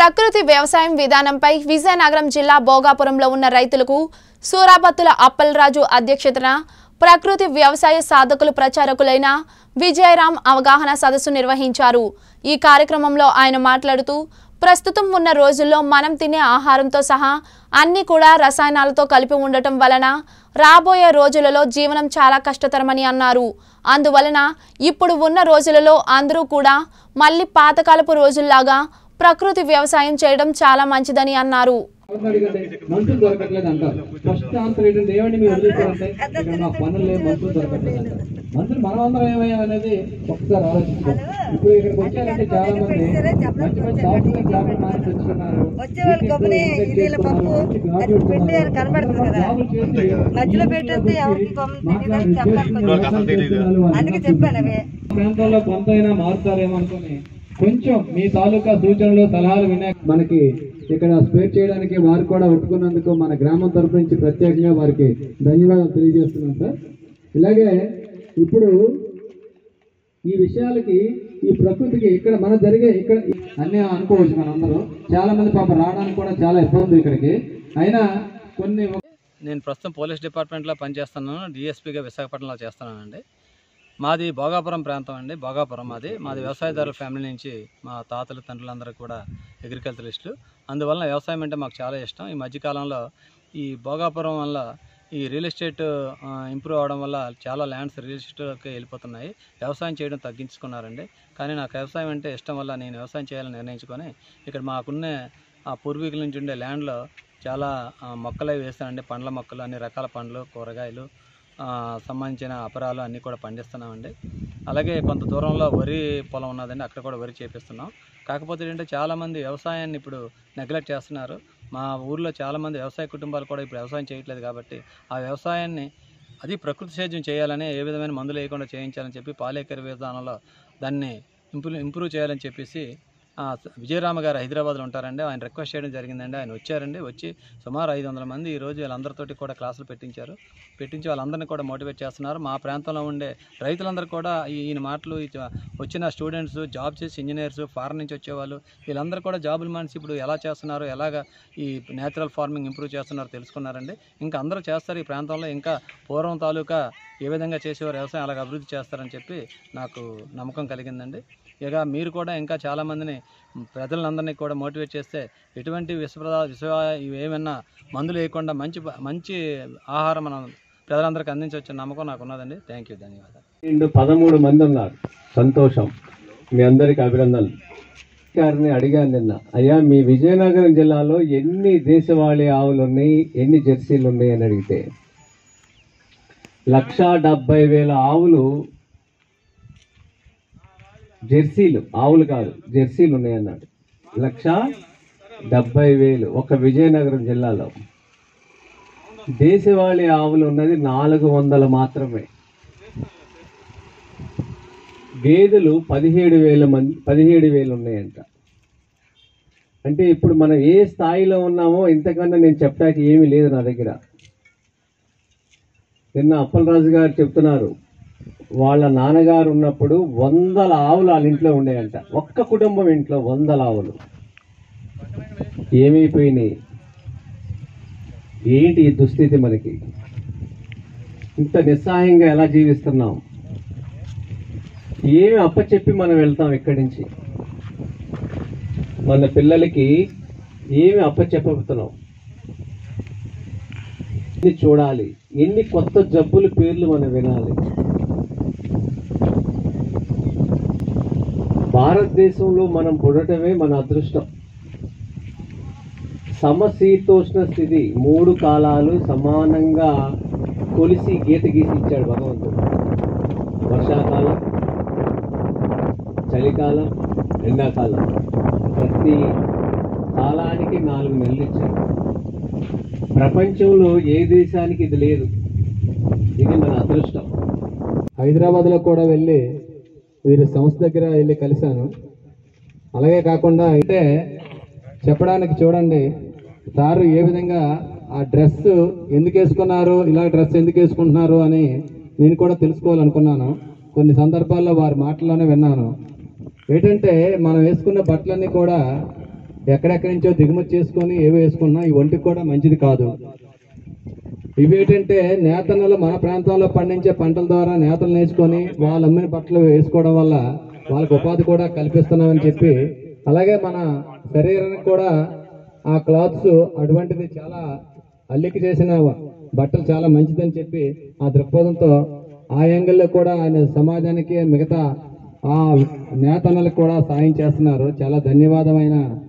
ప్రకృతి వ్యవసాయం విధానంపై విజయనగరం జిల్లా భోగాపురంలో ఉన్న రైతులకు సూరాపత్తుల అప్పలరాజు అధ్యక్షతన ప్రకృతి వ్యవసాయ సాధకులు ప్రచారకులైన విజయరాం అవగాహన సదస్సు నిర్వహించారు ఈ కార్యక్రమంలో ఆయన మాట్లాడుతూ ప్రస్తుతం ఉన్న రోజుల్లో మనం తినే ఆహారంతో సహా అన్ని కూడా రసాయనాలతో కలిపి ఉండటం వలన రాబోయే రోజులలో జీవనం చాలా కష్టతరమని అన్నారు అందువలన ఇప్పుడు ఉన్న రోజులలో అందరూ కూడా మళ్ళీ పాతకాలపు రోజుల్లాగా ప్రకృతి వ్యవసాయం చేయడం చాలా మంచిదని అన్నారు ఎవరిని అడిగండి మనుషులు దొరకట్లేదు అంటారు ఫస్ట్ ఆన్సర్ ఏంటంటే ఏమండి మీరు వదిలేశారంటే ఇక్కడ మాకు పనులు లేవు మనుషులు దొరకట్లేదు అంటారు మనుషులు మనం అందరం ఏమయ్యాం అనేది ఒకసారి ఆలోచించుకోండి ఇప్పుడు ఇక్కడికి వచ్చారంటే చాలా మంది మంచి మంచి సాఫ్ట్వేర్ జాబులు మానేసి వచ్చుకున్నారు వచ్చే వాళ్ళు గమ్మునే ఇడ్లీల పప్పు అది పెట్టారు కనబడుతుంది కదా మధ్యలో పెట్టేస్తే ఎవరికి గమ్మున తెలియదు చెప్పలేకపోతే అందుకే చెప్పాను అవి ప్రాంతాల్లో కొంతైనా మారుతారేమో అనుకుని కొంచెం మీ తాలూకా సూచనలు సలహాలు వినే మనకి ఇక్కడ స్పేర్ చేయడానికి వారు కూడా ఒప్పుకున్నందుకు మన గ్రామం తరపు నుంచి ప్రత్యేకంగా వారికి ధన్యవాదాలు తెలియజేస్తున్నాం సార్ ఇలాగే ఇప్పుడు ఈ విషయాలకి ఈ ప్రకృతికి ఇక్కడ మన జరిగే ఇక్కడ అన్నీ అనుకోవచ్చు మనం అందరం చాలా మంది పాప రావడానికి కూడా చాలా ఇబ్బంది ఉంది ఇక్కడికి అయినా కొన్ని నేను ప్రస్తుతం పోలీస్ డిపార్ట్మెంట్లో పనిచేస్తున్నాను డిఎస్పీగా విశాఖపట్నంలో చేస్తున్నానండి మాది భోగాపురం ప్రాంతం అండి భోగాపురం మాది మాది వ్యవసాయదారుల ఫ్యామిలీ నుంచి మా తాతలు తండ్రులందరూ కూడా అగ్రికల్చరిస్టులు అందువల్ల వ్యవసాయం అంటే మాకు చాలా ఇష్టం ఈ మధ్యకాలంలో ఈ భోగాపురం వల్ల ఈ రియల్ ఎస్టేట్ ఆ, ఇంప్రూవ్ అవడం వల్ల చాలా ల్యాండ్స్ రియల్ ఎస్టేట్కి వెళ్ళిపోతున్నాయి వ్యవసాయం చేయడం తగ్గించుకున్నారండి కానీ నాకు వ్యవసాయం అంటే ఇష్టం వల్ల నేను వ్యవసాయం చేయాలని నిర్ణయించుకొని ఇక్కడ మాకున్న ఆ పూర్వీకుల నుంచి ఉండే ల్యాండ్లో చాలా ఆ, మొక్కలు అవి వేస్తానండి పండ్ల మొక్కలు అన్ని రకాల పండ్లు కూరగాయలు ఆ, సంబంధించిన అపరాలు అన్నీ కూడా పండిస్తున్నామండి అలాగే కొంత దూరంలో వరి పొలం ఉన్నదండి అక్కడ కూడా వరి చేపిస్తున్నాం కాకపోతే ఏంటంటే చాలామంది వ్యవసాయాన్ని ఇప్పుడు నెగ్లెక్ట్ చేస్తున్నారు మా ఊర్లో చాలామంది వ్యవసాయ కుటుంబాలు కూడా ఇప్పుడు వ్యవసాయం చేయట్లేదు కాబట్టి ఆ వ్యవసాయాన్ని అది ప్రకృతి సేద్యం చేయాలని ఏ విధమైన మందులు వేయకుండా చేయించాలని చెప్పి పాలేకర్ విధానంలో దాన్ని ఇంప్రూవ్ ఇంప్రూవ్ చేయాలని చెప్పేసి ఆ, విజయరామ గారు హైదరాబాద్లో ఉంటారండి ఆయన రిక్వెస్ట్ చేయడం జరిగిందండి ఆయన వచ్చారండి వచ్చి సుమారు ఐదు వందల మంది ఈరోజు వీళ్ళందరితోటి కూడా క్లాసులు పెట్టించారు పెట్టించి వాళ్ళందరినీ కూడా మోటివేట్ చేస్తున్నారు మా ప్రాంతంలో ఉండే రైతులందరూ కూడా ఈ- ఈయన మాటలు ఈ జా- వచ్చిన స్టూడెంట్స్ జాబ్ చేసి ఇంజనీర్స్ ఫారెన్ నుంచి వచ్చేవాళ్ళు వీళ్ళందరూ కూడా జాబులు మానేసి ఇప్పుడు ఎలా చేస్తున్నారు ఎలాగ ఈ నేచురల్ ఫార్మింగ్ ఇంప్రూవ్ చేస్తున్నారో తెలుసుకున్నారండి ఇంకా అందరూ చేస్తారు ఈ ప్రాంతంలో ఇంకా పూర్వం తాలూకా ఏ విధంగా చేసేవారు వ్యవసాయం అలాగ అభివృద్ధి చేస్తారని చెప్పి నాకు నమ్మకం కలిగిందండి ఇక మీరు కూడా ఇంకా చాలామందిని ప్రజలందరినీ కూడా మోటివేట్ చేస్తే ఎటువంటి విశ్వప్రద విశ్వ ఇవి ఏమన్నా మందులు వేయకుండా మంచి మంచి ఆహారం మనం ప్రజలందరికీ అందించవచ్చు నమ్మకం నాకు ఉన్నదండి థ్యాంక్ యూ ధన్యవాదాలు రెండు పదమూడు మంది ఉన్నారు సంతోషం మీ అందరికి అభినందనలు గారిని అడిగాను నిన్న అయ్యా మీ విజయనగరం జిల్లాలో ఎన్ని దేశవాళీ ఆవులు ఉన్నాయి ఎన్ని జెర్సీలు ఉన్నాయి అని అడిగితే లక్షా డెబ్బై వేల ఆవులు జెర్సీలు ఆవులు కాదు జెర్సీలు ఉన్నాయి అన్నాడు లక్ష డెబ్బై వేలు ఒక విజయనగరం జిల్లాలో దేశవాళీ ఆవులు ఉన్నది నాలుగు వందలు మాత్రమే గేదెలు పదిహేడు వేల మంది పదిహేడు వేలు ఉన్నాయంట అంటే ఇప్పుడు మనం ఏ స్థాయిలో ఉన్నామో ఇంతకన్నా నేను చెప్పడానికి ఏమీ లేదు నా దగ్గర నిన్న అప్పలరాజు గారు చెప్తున్నారు వాళ్ళ నాన్నగారు ఉన్నప్పుడు వందల ఆవులు వాళ్ళ ఇంట్లో ఉండేయంట ఒక్క కుటుంబం ఇంట్లో వందల ఆవులు ఏమైపోయినాయి ఏంటి ఈ దుస్థితి మనకి ఇంత నిస్సహాయంగా ఎలా జీవిస్తున్నాం ఏమి అప్పచెప్పి మనం వెళ్తాం ఇక్కడి నుంచి మన పిల్లలకి ఏమి అప్పచెప్పబోతున్నాం ఎన్ని చూడాలి ఎన్ని కొత్త జబ్బుల పేర్లు మనం వినాలి భారతదేశంలో మనం పుడటమే మన అదృష్టం సమశీతోష్ణ స్థితి మూడు కాలాలు సమానంగా కొలిసి గీత గీసి ఇచ్చాడు భగవంతుడు వర్షాకాలం చలికాలం ఎండాకాలం ప్రతి కాలానికి నాలుగు నెలలు ఇచ్చాడు ప్రపంచంలో ఏ దేశానికి ఇది లేదు ఇది మన అదృష్టం హైదరాబాద్లో కూడా వెళ్ళి వీరి సంస్థ దగ్గర వెళ్ళి కలిశాను అలాగే కాకుండా అయితే చెప్పడానికి చూడండి సారు ఏ విధంగా ఆ డ్రెస్ ఎందుకు వేసుకున్నారు ఇలా డ్రెస్ ఎందుకు వేసుకుంటున్నారు అని నేను కూడా తెలుసుకోవాలనుకున్నాను కొన్ని సందర్భాల్లో వారి మాటల్లోనే విన్నాను ఏంటంటే మనం వేసుకున్న బట్టలన్నీ కూడా ఎక్కడెక్కడి నుంచో దిగుమతి చేసుకొని ఏవి వేసుకున్నా ఈ ఒంటికి కూడా మంచిది కాదు ఇవేంటంటే నేతన్నలు మన ప్రాంతంలో పండించే పంటల ద్వారా నేతలు నేర్చుకొని వాళ్ళు అమ్మిన బట్టలు వేసుకోవడం వల్ల వాళ్ళకి ఉపాధి కూడా కల్పిస్తున్నామని చెప్పి అలాగే మన శరీరానికి కూడా ఆ క్లాత్స్ అటువంటిది చాలా అల్లిక చేసిన బట్టలు చాలా మంచిదని చెప్పి ఆ దృక్పథంతో ఆ యాంగిల్లో కూడా ఆయన సమాజానికి మిగతా ఆ నేతన్నలకు కూడా సాయం చేస్తున్నారు చాలా ధన్యవాదమైన